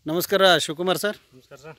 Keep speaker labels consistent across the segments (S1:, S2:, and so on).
S1: ನಮಸ್ಕಾರ ಶಿವಕುಮಾರ್ ಸರ್
S2: ನಮಸ್ಕಾರ ಸರ್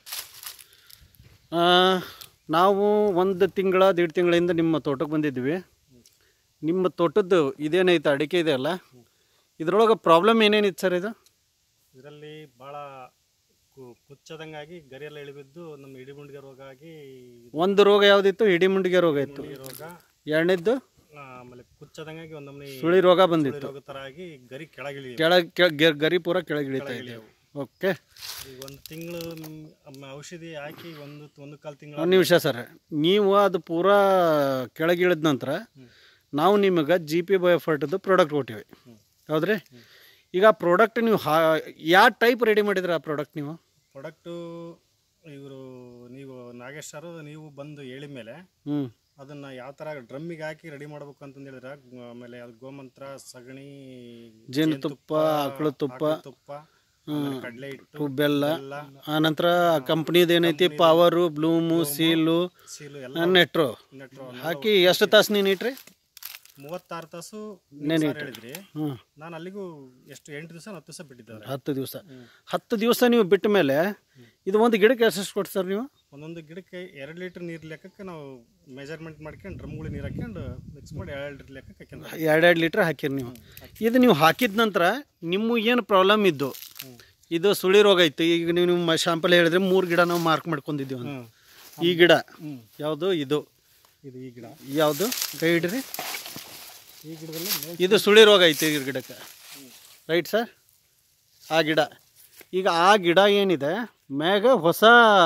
S1: ಆ, ನಾವು ಒಂದು ತಿಂಗಳ ದೇಡ್ ತಿಂಗಳಿಂದ ನಿಮ್ಮ ತೋಟಕ್ಕೆ ಬಂದಿದ್ವಿ ನಿಮ್ಮ ತೋಟದ್ದು ಇದೇನೈತೆ ಅಡಿಕೆ ಇದೆ ಅಲ್ಲ ಇದ್ರೊಳಗೆ ಪ್ರಾಬ್ಲಮ್ ಏನೇನಿತ್ತು ಸರ್ ಇದು
S2: ಇದರಲ್ಲಿ ಭಾಳ ಕುಚ್ಚದಂಗಾಗಿ ಗರಿಯೆಲ್ಲ ಇಳಿಬಿದ್ದು ನಮ್ಮ ಇಡಿಮುಂಡಿಗೆ ರೋಗ ಆಗಿ
S1: ಒಂದು ರೋಗ ಯಾವುದಿತ್ತು ಹಿಡಿಮುಂಡಿಗೆ ರೋಗ ಇತ್ತು
S2: ಈ ರೋಗ
S1: ಎರಡನೇದ್ದು
S2: ಆ, ಆಮೇಲೆ ಕುಚ್ಚದಂಗಾಗಿ ಒಂದು ನಮ್ಮನೆ
S1: ಸುಳಿ ರೋಗ ಬಂದಿತ್ತು
S2: ರೋಗ ಥರ ಆಗಿ ಗರಿ ಕೆಳಗಿಳಿ
S1: ಕೆಳಗೆ ಕೆಳ ಗರಿ ಪೂರ ಕೆಳಗೆ ಇಳಿತಾ ಇದೆ ಓಕೆ
S2: ಈಗ ಒಂದು ತಿಂಗಳು ಔಷಧಿ ಹಾಕಿ ಒಂದು ಒಂದು ಕಾಲು ತಿಂಗಳು
S1: ಒಂದು ನಿಮಿಷ ಸರ್ ನೀವು ಅದು ಪೂರಾ ಕೆಳಗೆ ಇಳಿದ ನಂತರ ನಾವು ನಿಮಗೆ ಜಿ ಪಿ ಬಯೋಫರ್ಟದ್ದು ಪ್ರಾಡಕ್ಟ್ ಕೊಟ್ಟಿವಿ ಹೌದ್ರಿ ಈಗ ಆ ಪ್ರಾಡಕ್ಟ್ ನೀವು ಹಾ ಯಾವ ಟೈಪ್ ರೆಡಿ ಮಾಡಿದ್ರಿ ಆ ಪ್ರಾಡಕ್ಟ್ ನೀವು
S2: ಪ್ರಾಡಕ್ಟು ಇವರು ನೀವು ನಾಗೇಶ್ ಸರ್ ನೀವು ಬಂದು ಹೇಳಿದ ಮೇಲೆ
S1: ಹ್ಞೂ
S2: ಅದನ್ನ ಯಾವ ಥರ ಡ್ರಮ್ಮಿಗೆ ಹಾಕಿ ರೆಡಿ ಮಾಡ್ಬೇಕು ಅಂತಂದು ಹೇಳಿದ್ರೆ ಆಮೇಲೆ ಅದು ಗೋಮಂತ್ರ ಸಗಣಿ
S1: ಜೇನುತುಪ್ಪ ಆಕಳು ತುಪ್ಪ
S2: ತುಪ್ಪ ಆಮೇಲೆ ಕಡಲೆ ಹಿಟ್ಟು
S1: ಬೆಲ್ಲ
S2: ಬೆಲ್ಲ
S1: ಆನಂತರ ಕಂಪ್ನಿದು ಏನೈತಿ ಪವರು ಬ್ಲೂಮು ಸೀಲು
S2: ಸೀಲು ಎಲ್ಲ
S1: ನೆಟ್ರು
S2: ನೆಟ್ರು
S1: ಹಾಕಿ ಎಷ್ಟು ತಾಸು ನೀನು ಇಟ್ರಿ
S2: ಮೂವತ್ತಾರು ತಾಸು
S1: ನೆನೆ
S2: ಸರ್ ಹೇಳಿದ್ರಿ
S1: ಹ್ಞೂ
S2: ನಾನು ಅಲ್ಲಿಗೂ ಎಷ್ಟು ಎಂಟು ದಿವಸ ಹತ್ತು ದಿವಸ ಬಿಟ್ಟಿದ್ದಾರೆ
S1: ಹತ್ತು ದಿವಸ ಹತ್ತು ದಿವಸ ನೀವು ಬಿಟ್ಟ ಮೇಲೆ ಇದು ಒಂದು ಗಿಡಕ್ಕೆ ಎಷ್ಟು ಕೊಟ್ಟು ಸರ್ ನೀವು
S2: ಒಂದೊಂದು ಗಿಡಕ್ಕೆ ಎರಡು ಲೀಟರ್ ನೀರು ಲೆಕ್ಕಕ್ಕೆ ನಾವು ಮೆಜರ್ಮೆಂಟ್ ಮಾಡ್ಕೊಂಡು ಡ್ರಮ್ಗಳು ನೀರು ಹಾಕ್ಕೊಂಡು ಮಿಕ್ಸ್ ಮಾಡಿ ಎರಡು ಲೀಟರ್ ಲೆಕ್ಕಕ್ಕೆ ಹಾಕ್ಯಂತ
S1: ಎರಡೆರಡು ಲೀಟ್ರ್ ಹಾಕಿರಿ ನೀವು ಇದು ನೀವು ಹಾಕಿದ ನಂತರ ನಿಮ್ಮ ಏನು ಪ್ರಾಬ್ಲಮ್ ಇದ್ದು ಇದು ಸುಳಿ ರೋಗ ಇತ್ತು ಈಗ ನೀವು ನಿಮ್ಮ ಶಾಂಪಲ್ ಹೇಳಿದ್ರೆ ಮೂರು ಗಿಡ ನಾವು ಮಾರ್ಕ್ ಮಾಡ್ಕೊಂಡಿದ್ದೀವಿ ಅಂತ. ಈ ಗಿಡ ಯಾವುದು ಇದು
S2: ಇದು ಈ ಗಿಡ
S1: ಯಾವುದು ಕೈ ಹಿಡ್ರಿ
S2: ಈ ಗಿಡದಲ್ಲಿ
S1: ಇದು ಸುಳಿ ರೋಗ ಐತೆ ಈ ಗಿಡಕ್ಕೆ ರೈಟ್ ಸರ್ ಆ ಗಿಡ ಈಗ ಆ ಗಿಡ ಏನಿದೆ ಮ್ಯಾಗ ಹೊಸ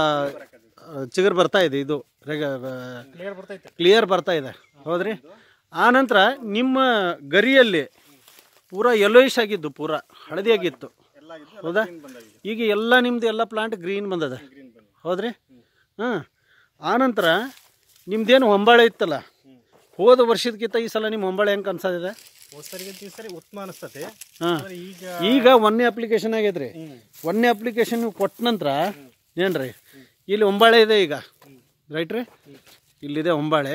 S1: ಚಿಗುರು ಬರ್ತಾ ಇದೆ ಇದು
S2: ಕ್ಲಿಯರ್ ಬರ್ತೈತೆ
S1: ಕ್ಲಿಯರ್ ಬರ್ತಾ ಇದೆ ಹೌದ್ರಿ ಆನಂತರ ನಿಮ್ಮ ಗರಿಯಲ್ಲಿ ಪೂರಾ ಯೆಲ್ಲೋಯಿಶ್ ಆಗಿದ್ದು ಪೂರಾ ಹಳದಿ ಆಗಿತ್ತು
S2: ಎಲ್ಲ ಇದ್ದು
S1: ಹೌದಾ
S2: ಬಂದಾಗಿದೆ
S1: ಈಗ ಎಲ್ಲ ನಿಮ್ದು ಎಲ್ಲ ಪ್ಲಾಂಟ್ ಗ್ರೀನ್ ಬಂದದ
S2: ಗ್ರೀನ್ ಬಂದ
S1: ಹೌದ್ರಿ ಹಾಂ ಆನಂತರ ನಿಮ್ದೇನು ಹೊಂಬಾಳೆ ಇತ್ತಲ್ಲ ಹೋದ ವರ್ಷದಕ್ಕಿಂತ ಈ ಸಲ ನಿಮ್ಮ ಹೊಂಬಾಳೆ ಹೆಂಗೆ ಅನ್ಸದಿದೆ
S2: ಹೋದ ಸರಿಗೆ ಈ ಸರಿ ಉತ್ತಮ ಅನಿಸ್ತತೆ
S1: ಹಾಂ
S2: ಆದ್ರೆ ಈಗ
S1: ಈಗ ಒಂದೇ ಅಪ್ಲಿಕೇಶನ್ ಆಗೈತ್ರಿ ಒಂದೇ ಅಪ್ಲಿಕೇಶನ್ ನೀವು ಕೊಟ್ಟ ನಂತರ ಏನ್ರಿ ಇಲ್ಲಿ ಹೊಂಬಾಳೆ ಇದೆ ಈಗ ರೈಟ್ ರೀ ಇಲ್ಲಿದೆ ಹೊಂಬಾಳೆ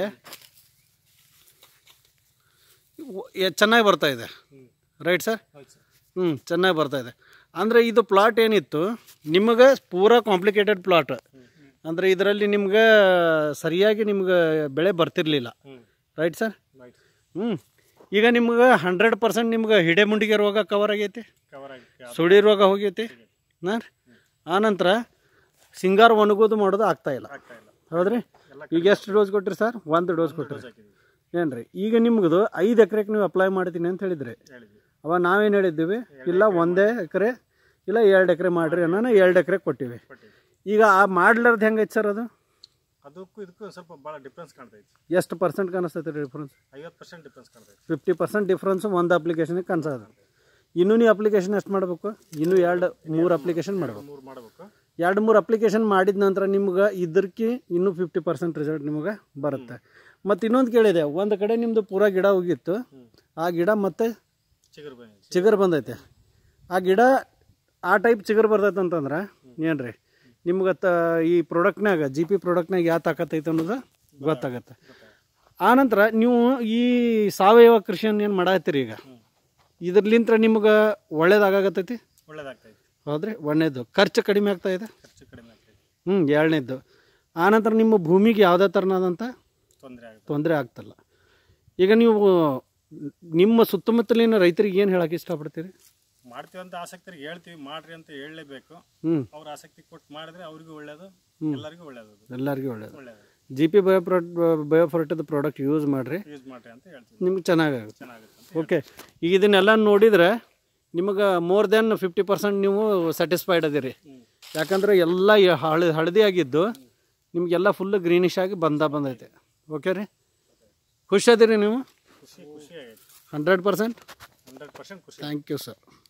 S1: ಉ- ಎ- ಚೆನ್ನಾಗಿ ಬರ್ತಾ ಇದೆ ರೈಟ್ ಸರ್
S2: ಹೌದು ಸರ್
S1: ಹ್ಞೂ ಚೆನ್ನಾಗಿ ಬರ್ತಾ ಇದೆ ಅಂದರೆ ಇದು ಪ್ಲಾಟ್ ಏನಿತ್ತು ನಿಮಗೆ ಪೂರಾ ಕಾಂಪ್ಲಿಕೇಟೆಡ್ ಪ್ಲಾಟ್ ಅಂದರೆ ಇದರಲ್ಲಿ ನಿಮ್ಗೆ ಸರಿಯಾಗಿ ನಿಮ್ಗೆ ಬೆಳೆ ಬರ್ತಿರ್ಲಿಲ್ಲ
S2: ಹ್ಞೂ
S1: ರೈಟ್ ಸರ್
S2: ರೈಟ್
S1: ಹ್ಞೂ ಈಗ ನಿಮ್ಗೆ ಹಂಡ್ರೆಡ್ ಪರ್ಸೆಂಟ್ ನಿಮ್ಗೆ ಹಿಡೆಮುಂಡಿಗೆ ರೋಗ ಕವರ್ ಆಗೈತಿ
S2: ಕವರ್ ಆಗಿ
S1: ಸುಳಿ ರೋಗ ಹೋಗೈತಿ ನಾ ಆನಂತರ ಸಿಂಗಾರ ಒಣಗೋದು ಮಾಡೋದು ಆಗ್ತಾ ಇಲ್ಲ
S2: ಆಗ್ತಾ ಇಲ್ಲ
S1: ಹೌದ್ರಿ ಈಗ ಎಷ್ಟು ಡೋಸ್ ಕೊಟ್ರಿ ಸರ್ ಒಂದು ಡೋಸ್ ಕೊಟ್ರಿ
S2: ಹಾಕಿದ್ವಿ
S1: ಏನ್ರಿ ಈಗ ನಿಮ್ದು ಐದು ಎಕರೆಗೆ ನೀವು ಅಪ್ಲೈ ಮಾಡ್ತೀನಿ ಅಂತ ಹೇಳಿದ್ರಿ
S2: ಹೇಳಿದ್ವಿ
S1: ಅವ ನಾವೇನು ಹೇಳಿದ್ದೀವಿ ಇಲ್ಲ ಒಂದೇ ಎಕರೆ ಇಲ್ಲ ಎರಡು ಎಕರೆ ಮಾಡ್ರಿ ಅನ್ನೋಣ ಎರಡು ಎಕರೆ ಕೊಟ್ಟಿವಿ
S2: ಕೊಟ್ಟಿದ್ವಿ
S1: ಈಗ ಆ ಮಾಡ್ಲಾರ್ದು ಹೆಂಗೈತೆ ಸರ್ ಅದು
S2: ಅದಕ್ಕೂ ಇದಕ್ಕೂ ಸ್ವಲ್ಪ ಭಾಳ ಡಿಫ್ರೆನ್ಸ್ ಕಾಣ್ತೈತಿ
S1: ಎಷ್ಟು ಪರ್ಸೆಂಟ್ ಕಾಣಿಸ್ತೈತೆ ರೀ ಡಿಫ್ರೆನ್ಸ್
S2: ಐವತ್ತು ಪರ್ಸೆಂಟ್ ಡಿಫ್ರೆನ್ಸ್ ಕಾಣ್ತೈತಿ
S1: ಫಿಫ್ಟಿ ಪರ್ಸೆಂಟ್ ಡಿಫ್ರೆನ್ಸ್ ಒಂದು ಅಪ್ಲಿಕೇಶನ್ಗೆ ಕಾಣಿಸೋದು ಇನ್ನೂ ನೀವು ಅಪ್ಲಿಕೇಶನ್ ಎಷ್ಟು ಮಾಡಬೇಕು ಇನ್ನೂ ಎರಡು ಮೂರು ಅಪ್ಲಿಕೇಶನ್ ಮಾಡ್ಬೇಕು
S2: ಮೂರು ಮಾಡಬೇಕು
S1: ಎರಡು ಮೂರು ಅಪ್ಲಿಕೇಶನ್ ಮಾಡಿದ ನಂತರ ನಿಮ್ಗೆ ಇದಕ್ಕೆ ಇನ್ನೂ ಫಿಫ್ಟಿ ಪರ್ಸೆಂಟ್ ರಿಸಲ್ಟ್ ನಿಮಗೆ ಬರುತ್ತೆ ಮತ್ತು ಇನ್ನೊಂದು ಕೇಳಿದೆ ಒಂದು ಕಡೆ ನಿಮ್ಮದು ಪೂರಾ ಗಿಡ ಹೋಗಿತ್ತು ಆ ಗಿಡ ಮತ್ತೆ
S2: ಚಿಗುರು ಬಂದಿದೆ
S1: ಚಿಗುರು ಬಂದೈತೆ ಆ ಗಿಡ ಆ ಟೈಪ್ ಚಿಗುರು ಬರ್ತೈತೆ ಅಂತಂದ್ರೆ ಏನ್ರಿ ನಿಮ್ಗೆ ತ ಈ ಪ್ರಾಡಕ್ಟ್ನಾಗ ಜಿ ಪಿ ಪ್ರಾಡಕ್ಟ್ನಾಗ ಯಾವ ತಾಕತ್ತೈತೆ ಅನ್ನೋದು ಗೊತ್ತಾಗತ್ತೆ ಆನಂತರ ನೀವು ಈ ಸಾವಯವ ಕೃಷಿಯನ್ನು ಏನು ಮಾಡತ್ತೀರಿ ಈಗ ಇದ್ರಲಿಂತ್ರ ನಿಮ್ಗೆ ಒಳ್ಳೇದಾಗತ್ತೈತಿ
S2: ಒಳ್ಳೇದಾಗ್ತೈತಿ
S1: ಹೌದ್ರಿ ಒಂದನೇದು ಖರ್ಚು ಕಡಿಮೆ ಆಗ್ತಾ ಇದೆ
S2: ಖರ್ಚು ಕಡಿಮೆ ಆಗ್ತೈತಿ
S1: ಹ್ಞೂ ಎರಡನೇದ್ದು ಆನಂತರ ನಿಮ್ಮ ಭೂಮಿಗೆ ಯಾವುದೇ ಥರನಾದಂಥ
S2: ತೊಂದರೆ ಆಗುತ್ತೆ
S1: ತೊಂದರೆ ಆಗ್ತಲ್ಲ ಈಗ ನೀವು ನಿಮ್ಮ ಸುತ್ತಮುತ್ತಲಿನ ರೈತರಿಗೆ ಏನು ಹೇಳಕ್ಕೆ ಇಷ್ಟಪಡ್ತೀರಿ
S2: ಮಾಡ್ತೀವಿ ಅಂತ ಆಸಕ್ತರಿಗೆ ಹೇಳ್ತೀವಿ ಮಾಡ್ರಿ ಅಂತ ಹೇಳಲೇಬೇಕು
S1: ಹ್ಞೂ
S2: ಅವ್ರ ಆಸಕ್ತಿ ಕೊಟ್ಟು ಮಾಡಿದ್ರೆ ಅವ್ರಿಗೂ ಒಳ್ಳೇದು ಎಲ್ಲರಿಗೂ ಒಳ್ಳೇದು ಅದು.
S1: ಎಲ್ಲರಿಗೂ ಒಳ್ಳೇದು
S2: ಒಳ್ಳೇದು
S1: ಜಿ ಪಿ ಬಯೋ ಪ್ರೊ ಬಯೋಫರ್ಟದ ಪ್ರಾಡಕ್ಟ್ ಯೂಸ್ ಮಾಡಿರಿ
S2: ಯೂಸ್ ಮಾಡ್ರಿ ಅಂತ ಹೇಳ್ತೀವಿ
S1: ನಿಮ್ಗೆ ಚೆನ್ನಾಗಾಗುತ್ತೆ
S2: ಚೆನ್ನಾಗುತ್ತೆ ಅಂತ
S1: ಓಕೆ ಈಗ ಇದನ್ನೆಲ್ಲ ನೋಡಿದರೆ ನಿಮಗೆ ಮೋರ್ ದೆನ್ ಫಿಫ್ಟಿ ಪರ್ಸೆಂಟ್ ನೀವು ಸ್ಯಾಟಿಸ್ಫೈಡ್ ಅದಿರಿ ಯಾಕಂದ್ರೆ ಎಲ್ಲ ಯ- ಹಳ ಹಳದಿ ಆಗಿದ್ದು ನಿಮಗೆಲ್ಲ ಫುಲ್ ಗ್ರೀನಿಶ್ ಆಗಿ ಬಂದ ಬಂದೈತೆ ಓಕೆ ರೀ ಖುಷಿ ಅದಿರಿ ನೀವು
S2: ಖುಷಿ ಖುಷಿ ಆಗೈತಿ
S1: ಹಂಡ್ರೆಡ್ ಪರ್ಸೆಂಟ್
S2: ಹಂಡ್ರೆಡ್ ಪರ್ಸೆಂಟ್ ಖುಷಿ
S1: ಥ್ಯಾಂಕ್ ಯು ಸರ್